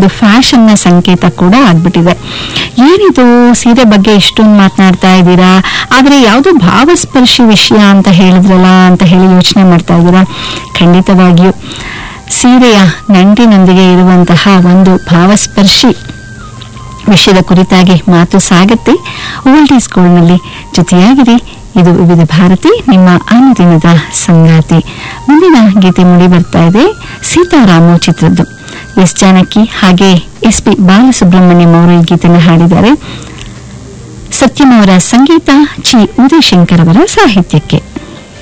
fashion ಸಂಕೇತ ಕೂಡ ಆಗ್ಬಿಟ್ಟಿದೆ ಏನಿದು ಸೀರೆ ಬಗ್ಗೆ ಇಷ್ಟೊಂದು ಮಾತನಾಡ್ತಾ ಇದ್ದೀರಾ ಆದ್ರೆ ಯಾವುದು ಭಾವಸ್ಪರ್ಶಿ ವಿಷಯ ಅಂತ ಹೇಳಿದ್ರಲ್ಲ ಅಂತ ಹೇಳಿ ಯೋಚನೆ ಮಾಡ್ತಾ ಇದ್ದೀರಾ ಖಂಡಿತವಾಗಿಯೂ ಸೀರೆಯ ನಂಟಿನೊಂದಿಗೆ ಇರುವಂತಹ ಒಂದು ಭಾವಸ್ಪರ್ಶಿ ವಿಷಯದ ಕುರಿತಾಗಿ ಮಾತು ಸಾಗತ್ತೆ ಓಲ್ಡ್ ಈಸ್ ಗೋಲ್ಡ್ನಲ್ಲಿ ಜೊತೆಯಾಗಿರಿ ಇದು ವಿವಿಧ ಭಾರತಿ ನಿಮ್ಮ ಅನುದಿನದ ಸಂಗಾತಿ ಮುಂದಿನ ಗೀತೆ ಮೂಡಿ ಬರ್ತಾ ಇದೆ ಸೀತಾರಾಮು ಚಿತ್ರದ್ದು ಎಸ್ ಜಾನಕಿ ಹಾಗೆ ಎಸ್ ಪಿ ಬಾಲಸುಬ್ರಹ್ಮಣ್ಯಂ ಅವರು ಈ ಗೀತೆನ ಹಾಡಿದ್ದಾರೆ ಸತ್ಯಂ ಅವರ ಸಂಗೀತ ಚಿ ಉದಯಶಂಕರ್ ಅವರ ಸಾಹಿತ್ಯಕ್ಕೆ